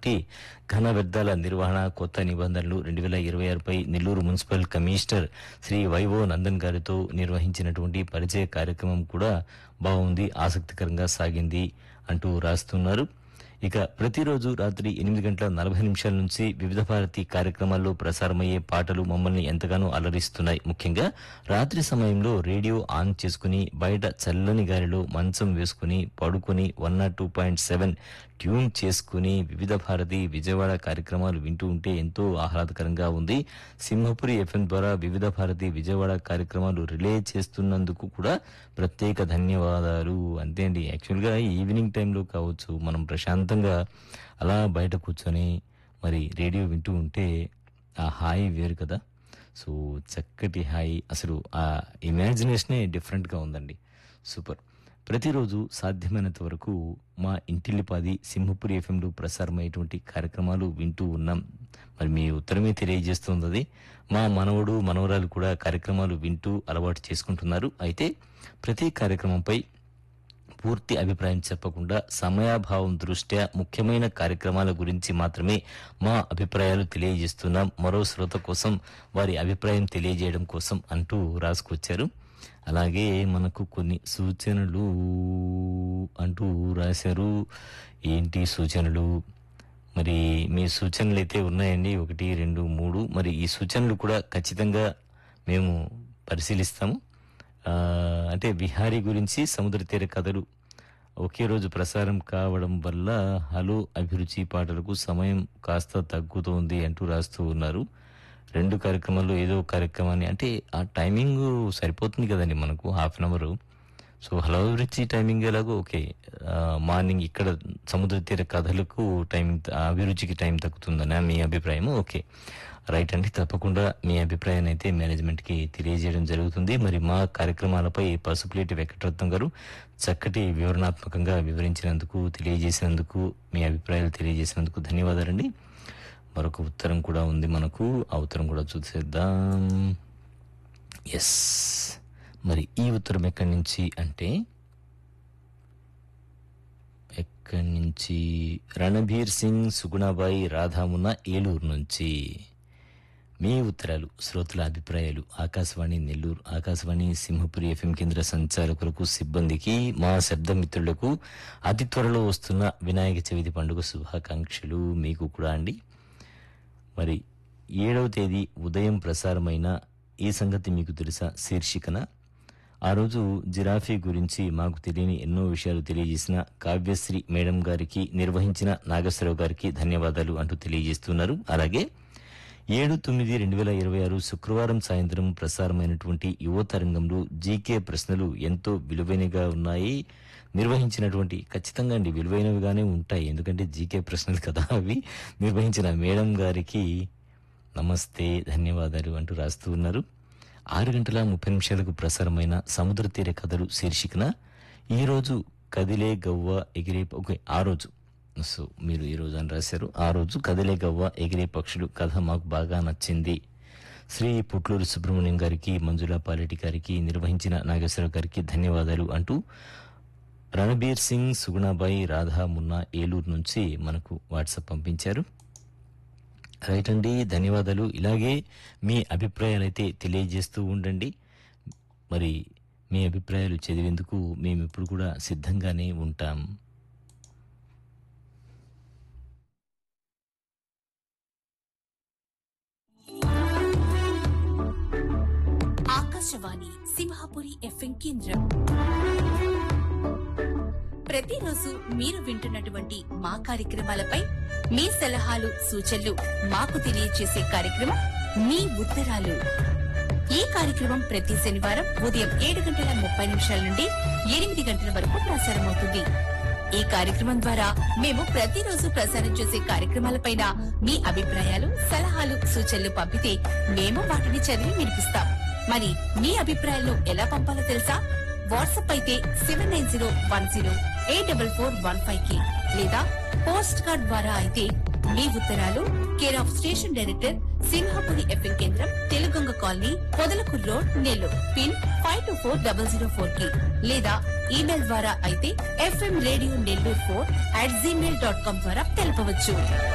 కాబట్టి ఘన వ్యర్థాల నిర్వహణ కొత్త నిబంధనలు రెండు వేల ఇరవై ఆరుపై నెల్లూరు మున్సిపల్ కమిషనర్ శ్రీ వైవో నందన్ గారితో నిర్వహించినటువంటి పరిచయ కార్యక్రమం కూడా బాగుంది ఆసక్తికరంగా సాగింది అంటూ రాస్తున్నారు ఇక ప్రతిరోజు రాత్రి ఎనిమిది గంటల నలభై నిమిషాల నుంచి వివిధ భారతి కార్యక్రమాల్లో ప్రసారమయ్యే పాటలు మమ్మల్ని ఎంతగానో అలరిస్తున్నాయి ముఖ్యంగా రాత్రి సమయంలో రేడియో ఆన్ చేసుకుని బయట చల్లని గాలిలో మంచం వేసుకుని పడుకుని one naught two point seven tune చేసుకుని వివిధ భారతి విజయవాడ కార్యక్రమాలు వింటూ ఉంటే ఎంతో ఆహ్లాదకరంగా ఉంది సింహపురి ఎఫ్ఎం ద్వారా వివిధ భారతి విజయవాడ కార్యక్రమాలు రిలే చేస్తున్నందుకు కూడా ప్రత్యేక ధన్యవాదాలు అంతే అండి యాక్చువల్గా ఈవినింగ్ టైంలో కావచ్చు మనం ప్రశాంతంగా అలా బయట కూర్చొని మరి రేడియో వింటూ ఉంటే ఆ హాయి వేరు కదా సో చక్కటి హాయి అసలు ఆ ఇమాజినేషనే డిఫరెంట్గా ఉందండి సూపర్ ప్రతిరోజు సాధ్యమైనంత వరకు మా ఇంటిల్లిపాది సింహపురి ఎఫ్ఎంలో ప్రసారమయ్యేటువంటి కార్యక్రమాలు వింటూ ఉన్నాం మరి మీ ఉత్తరమే తెలియజేస్తుంది అది మా మనవడు మనవరాలు కూడా కార్యక్రమాలు వింటూ అలవాటు చేసుకుంటున్నారు అయితే ప్రతి కార్యక్రమంపై పూర్తి అభిప్రాయం చెప్పకుండా సమయాభావం దృష్ట్యా ముఖ్యమైన కార్యక్రమాల గురించి మాత్రమే మా అభిప్రాయాలు తెలియజేస్తున్నాం మరో శ్రోత కోసం వారి అభిప్రాయం తెలియజేయడం కోసం అంటూ రాసుకొచ్చారు అలాగే మనకు కొన్ని సూచనలు అంటూ రాశారు ఏంటి సూచనలు మరి మీ సూచనలు అయితే ఉన్నాయండి ఒకటి రెండు మూడు మరి ఈ సూచనలు కూడా ఖచ్చితంగా మేము పరిశీలిస్తాము ఆ, అంటే విహారీ గురించి సముద్ర తీర కథలు ఒకే రోజు ప్రసారం కావడం వల్ల హలో అభిరుచి పాటలకు సమయం కాస్త తగ్గుతోంది అంటూ రాస్తూ ఉన్నారు రెండు కార్యక్రమాల్లో ఏదో కార్యక్రమాన్ని అంటే ఆ టైమింగ్ సరిపోతుంది కదండి మనకు half an hour so hello అభిరుచి టైమింగ్ ఎలాగో ఓకే ఆ, మార్నింగ్ ఇక్కడ సముద్ర తీర కథలకు టైం అభిరుచికి టైం తగ్గుతుందని మీ అభిప్రాయం ఓకే రైట్ అండి తప్పకుండా మీ అభిప్రాయాన్ని అయితే మేనేజ్మెంట్ కి తెలియజేయడం జరుగుతుంది మరి మా కార్యక్రమాలపై పసుపులేటి వెంకటరత్నం గారు చక్కటి వివరణాత్మకంగా వివరించినందుకు తెలియజేసినందుకు మీ అభిప్రాయాలు తెలియజేసినందుకు ధన్యవాదాలండి మరొక ఉత్తరం కూడా ఉంది మనకు ఆ ఉత్తరం కూడా చూసేద్దాం ఎస్ మరి ఈ ఉత్తరం ఎక్కడి నుంచి అంటే ఎక్కడి నుంచి రణబీర్ సింగ్ సుగుణాబాయి రాధామున్న ఏలూరు నుంచి మీ ఉత్తరాలు శ్రోతల అభిప్రాయాలు ఆకాశవాణి నెల్లూరు ఆకాశవాణి సింహపురి ఎఫ్ఎం కేంద్ర సంచాలకులకు సిబ్బందికి మా శబ్ద మిత్రులకు అతి త్వరలో వస్తున్న వినాయక చవితి పండుగ శుభాకాంక్షలు మీకు కూడా అండి మరి ఏడవ తేదీ ఉదయం ప్రసారమైన ఈ సంగతి మీకు తెలుసా శీర్షికన ఆ రోజు జిరాఫీ గురించి మాకు తెలియని ఎన్నో విషయాలు తెలియజేసిన కావ్యశ్రీ మేడం గారికి నిర్వహించిన నాగేశ్వరరావు గారికి ధన్యవాదాలు అంటూ తెలియజేస్తున్నారు అలాగే ఏడు తొమ్మిది రెండు వేల ఇరవై ఆరు శుక్రవారం సాయంత్రం ప్రసారమైనటువంటి యువ తరంగంలో జీకే ప్రశ్నలు ఎంతో విలువైనగా ఉన్నాయి నిర్వహించినటువంటి ఖచ్చితంగా అండి విలువైనవిగానే ఉంటాయి ఎందుకంటే జీకే ప్రశ్నలు కదా అవి నిర్వహించిన మేడం గారికి నమస్తే ధన్యవాదాలు అంటూ రాస్తూ ఉన్నారు ఆరు గంటల ముప్పై నిమిషాలకు ప్రసారమైన సముద్ర తీర కథలు శీర్షికన ఈ రోజు కదిలే గవ్వ ఎగిరే ఓకే ఆ రోజు సో మీరు ఈ రోజు అని రాశారు ఆ రోజు కదిలే గవ్వ ఎగిరే పక్షులు కథ మాకు బాగా నచ్చింది శ్రీ పుట్లూరు సుబ్రహ్మణ్యం గారికి మంజులా పాలెటి గారికి నిర్వహించిన నాగేశ్వరరావు గారికి ధన్యవాదాలు అంటూ రణబీర్ సింగ్ సుగుణాబాయి రాధా మున్నా ఏలూరు నుంచి మనకు వాట్సాప్ పంపించారు రైట్ అండి ధన్యవాదాలు ఇలాగే మీ అభిప్రాయాలు అయితే తెలియజేస్తూ ఉండండి మరి మీ అభిప్రాయాలు చదివేందుకు మేము ఇప్పుడు కూడా సిద్ధంగానే ఉంటాం ఆకాశవాణి సింహాపురి ఎఫ్ఎం కేంద్రం ప్రతిరోజు మీరు వింటున్నటువంటి మా కార్యక్రమాలపై మీ సలహాలు సూచనలు మాకు తెలియజేసే కార్యక్రమం మీ ఉత్తరాలు ఈ కార్యక్రమం ప్రతి శనివారం ఉదయం ఏడు గంటల ముప్పై నిమిషాల నుండి ఎనిమిది గంటల వరకు ప్రసారమవుతుంది ఈ కార్యక్రమం ద్వారా మేము ప్రతిరోజు ప్రసారం చేసే కార్యక్రమాలపైన మీ అభిప్రాయాలు సలహాలు సూచనలు పంపితే మేము వాటిని చదివి వినిపిస్తాం మరి మీ అభిప్రాయాలను ఎలా పంపాలో తెలుసా వాట్సాప్ అయితే seven nine zero one zero eight double four one five కి లేదా పోస్ట్ కార్డ్ ద్వారా అయితే మీ ఉత్తరాలు care of station director Simhapuri FM కేంద్రం Telugu Ganga colony Podalakuru road Nellore pin five two four double zero four కి లేదా ఈమెయిల్ ద్వారా అయితే FM radio Nellore four at Gmail dot com ద్వారా తెలపవచ్చు